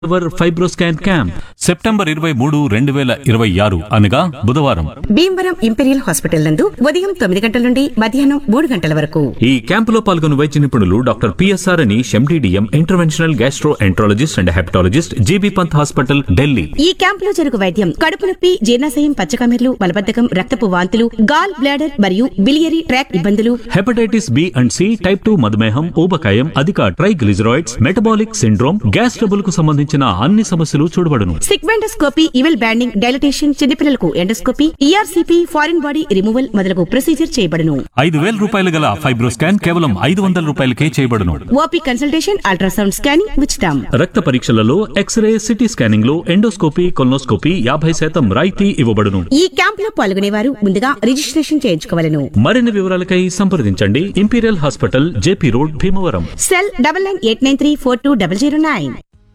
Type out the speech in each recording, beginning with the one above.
hour FibroScan camp September ఇరవై మూడు రెండు వేల ఇరవై ఆరు అనగా బుధవారం భీమవరం ఇంపీరియల్ హాస్పిటల్ నందు ఉదయం తొమ్మిది గంటల నుండి మధ్యాహ్నం మూడు గంటల వరకు ఈ క్యాంపులో పాల్గొన్న వైద్య నిపుణులు డాక్టర్ పిఎస్ఆర్ అని MD DM interventional gastroenterologist and hepatologist GB Pant hospital Delhi ఈ క్యాంపులో జరుగు వైద్యం కడుపు నొప్పి జీర్ణాశయం పచ్చకమెర్లు మలబద్ధకం రక్తపు వాంతులు గాల్ బ్లాడర్ మరియు బిలియరీ ట్రాక్ ఇబ్బందులు hepatitis B and C type two మధుమేహం ఊబకాయం అధిక triglycerides metabolic syndrome gas trouble కు సంబంధించిన అన్ని సమస్యలు చూడబడును సిగ్మెండోస్కోపీ ఇవెల్ బ్యాండింగ్ డైలటేషన్ చిన్నపిల్లలకు endoscopy ERCP foreign body removal మొదలగు ప్రొసీజర్ చేయబడును ఐదు వేల రూపాయలు గల ఫైబ్రోస్కాన్ కేవలం ఐదు వందల రూపాయలకే చేయబడును ఓపీ కన్సల్టేషన్ అల్ట్రాసౌండ్ స్కానింగ్ ఉచితం రక్త పరీక్షలలో ఎక్స్రే సిటీ స్కానింగ్ లో ఎండోస్కోపీ కొల్నోస్కోపీ యాభై శాతం రాయితీ ఇవ్వబడును ఈ క్యాంపులో పాల్గొనేవారు ముందుగా రిజిస్ట్రేషన్ చేయించుకోవాలను మరిన్ని వివరాలకై సంప్రదించండి Imperial hospital JP road Bhimavaram cell double nine eight nine three four two double zero nine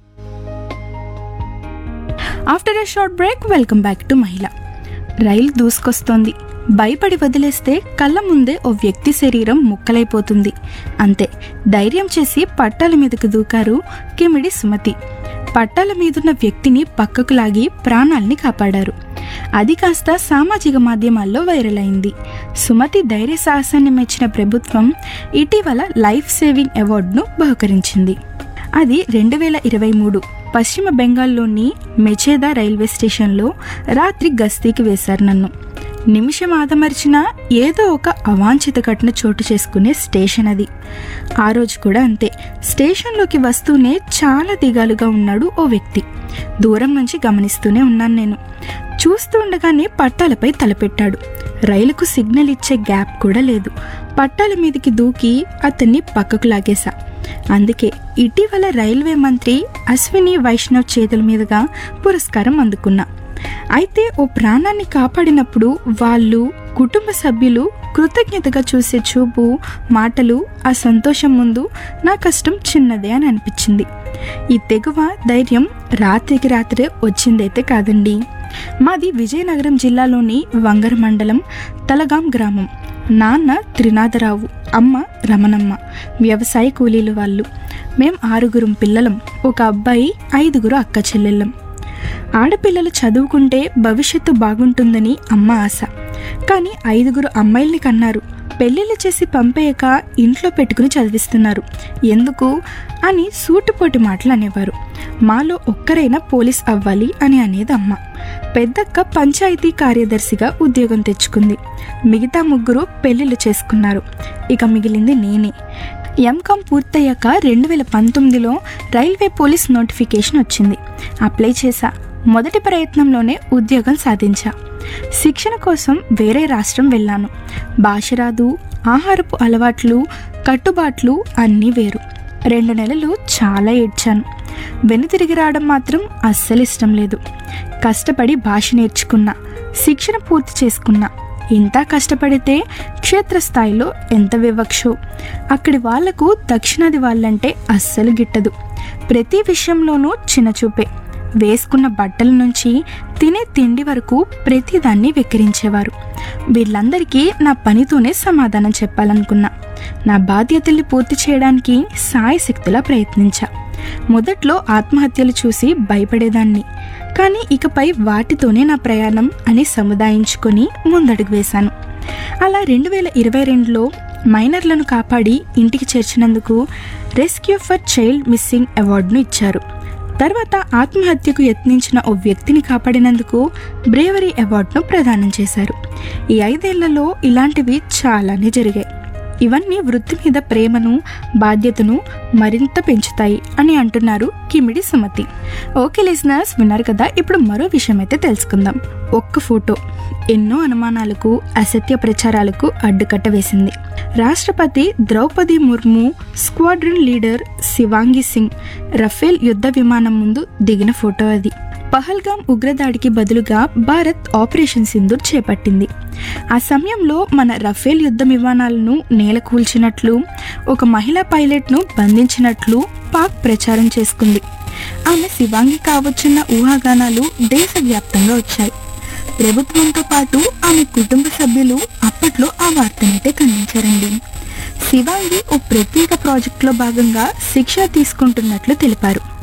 after a short break welcome back to మహిళ రైలు దూసుకొస్తోంది భయపడి వదిలేస్తే కళ్ళ ముందే ఓ వ్యక్తి శరీరం ముక్కలైపోతుంది అంతే ధైర్యం చేసి పట్టాల మీదకు దూకారు కిమిడి సుమతి పట్టాల మీదున్న వ్యక్తిని పక్కకు లాగి ప్రాణాల్ని కాపాడారు అది కాస్త సామాజిక మాధ్యమాల్లో వైరల్ అయింది సుమతి ధైర్య సాహసాన్ని మెచ్చిన ప్రభుత్వం ఇటీవల లైఫ్ సేవింగ్ అవార్డును బహుకరించింది అది రెండు వేల ఇరవై మూడు పశ్చిమ బెంగాల్లోని మెచేదా రైల్వే స్టేషన్లో రాత్రి గస్తీకి వేశారు నన్ను నిమిషం ఆదమర్చిన ఏదో ఒక అవాంఛిత ఘటన చోటు చేసుకునే స్టేషన్ అది ఆ రోజు కూడా అంతే స్టేషన్లోకి వస్తూనే చాలా దిగాలుగా ఉన్నాడు ఓ వ్యక్తి దూరం నుంచి గమనిస్తూనే ఉన్నాను నేను చూస్తూ ఉండగానే పట్టాలపై తలపెట్టాడు రైలుకు సిగ్నల్ ఇచ్చే గ్యాప్ కూడా లేదు పట్టాల మీదకి దూకి అతన్ని పక్కకు లాగేశా అందుకే ఇటీవల రైల్వే మంత్రి అశ్విని వైష్ణవ్ చేతుల మీదుగా పురస్కారం అందుకున్నా అయితే ఓ ప్రాణాన్ని కాపాడినప్పుడు వాళ్ళు కుటుంబ సభ్యులు కృతజ్ఞతగా చూసే చూపు మాటలు ఆ సంతోషం ముందు నా కష్టం చిన్నదే అని అనిపించింది ఈ తెగువ ధైర్యం రాత్రికి రాత్రే వచ్చిందైతే కాదండి మాది విజయనగరం జిల్లాలోని వంగర మండలం తలగాం గ్రామం నాన్న త్రినాథరావు అమ్మ రమణమ్మ వ్యవసాయ కూలీలు వాళ్ళు మేం ఆరుగురం పిల్లలం ఒక అబ్బాయి ఐదుగురు అక్క చెల్లెళ్ళం ఆడపిల్లలు చదువుకుంటే భవిష్యత్తు బాగుంటుందని అమ్మ ఆశ కానీ ఐదుగురు అమ్మాయిల్ని కన్నారు పెళ్ళిళ్ళు చేసి పంపేయక ఇంట్లో పెట్టుకుని చదివిస్తున్నారు ఎందుకు అని సూటిపోటి మాటలు అనేవారు మాలో ఒక్కరైనా పోలీస్ అవ్వాలి అని అనేది అమ్మ పెద్దక్క పంచాయతీ కార్యదర్శిగా ఉద్యోగం తెచ్చుకుంది మిగతా ముగ్గురు పెళ్ళిళ్ళు చేసుకున్నారు ఇక మిగిలింది నేనే ఎంకామ్ పూర్తయ్యాక రెండు వేల పంతొమ్మిదిలో రైల్వే పోలీస్ నోటిఫికేషన్ వచ్చింది అప్లై చేశా మొదటి ప్రయత్నంలోనే ఉద్యోగం సాధించా శిక్షణ కోసం వేరే రాష్ట్రం వెళ్ళాను భాష రాదు ఆహారపు అలవాట్లు కట్టుబాట్లు అన్నీ వేరు రెండు నెలలు చాలా ఏడ్చాను వెనుతిరిగి రావడం మాత్రం అస్సలు ఇష్టం లేదు కష్టపడి భాష నేర్చుకున్నా శిక్షణ పూర్తి చేసుకున్నా ఇంత కష్టపడితే క్షేత్రస్థాయిలో ఎంత వివక్షో అక్కడి వాళ్లకు దక్షిణాది వాళ్ళంటే అస్సలు గిట్టదు ప్రతి విషయంలోనూ చిన్నచూపే వేసుకున్న బట్టల నుంచి తినే తిండి వరకు ప్రతిదాన్ని వెక్కిరించేవారు వీళ్ళందరికీ నా పనితోనే సమాధానం చెప్పాలనుకున్నా నా బాధ్యతల్ని పూర్తి చేయడానికి సాయశక్తులా ప్రయత్నించా మొదట్లో ఆత్మహత్యలు చూసి భయపడేదాన్ని కానీ ఇకపై వాటితోనే నా ప్రయాణం అని సముదాయించుకొని ముందడుగు వేశాను అలా రెండు వేల ఇరవై రెండులో మైనర్లను కాపాడి ఇంటికి చేర్చినందుకు రెస్క్యూ ఫర్ చైల్డ్ మిస్సింగ్ అవార్డును ఇచ్చారు తర్వాత ఆత్మహత్యకు యత్నించిన ఓ వ్యక్తిని కాపాడినందుకు బ్రేవరీ అవార్డును ప్రదానం చేశారు ఈ ఐదేళ్లలో ఇలాంటివి చాలానే జరిగాయి ఇవన్నీ వృత్తి మీద ప్రేమను బాధ్యతను మరింత పెంచుతాయి అని అంటున్నారు కిమిడి సుమతి ఓకే లిజనర్స్ విన్నారు కదా ఇప్పుడు మరో విషయం అయితే తెలుసుకుందాం ఒక్క ఫోటో ఎన్నో అనుమానాలకు అసత్య ప్రచారాలకు అడ్డుకట్ట వేసింది రాష్ట్రపతి Draupadi Murmu squadron leader Shivangi Singh Rafale యుద్ధ విమానం ముందు దిగిన ఫోటో అది పహల్గాం ఉగ్రదాడికి బదులుగా భారత్ ఆపరేషన్ సింధూర్ చేపట్టింది ఆ సమయంలో మన రఫేల్ యుద్ధ విమానాలను నేలకూల్చినట్లు ఒక మహిళా పైలట్ను బంధించినట్లు పాక్ ప్రచారం చేసుకుంది ఆమె శివాంగి కావచ్చున్న ఊహాగానాలు దేశవ్యాప్తంగా వచ్చాయి ప్రభుత్వంతో పాటు ఆమె కుటుంబ సభ్యులు అప్పట్లో ఆ వార్తనైతే ఖండించారండి శివాంగి ఓ ప్రత్యేక ప్రాజెక్టులో భాగంగా శిక్షణ తీసుకుంటున్నట్లు తెలిపారు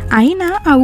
అయినా ఆ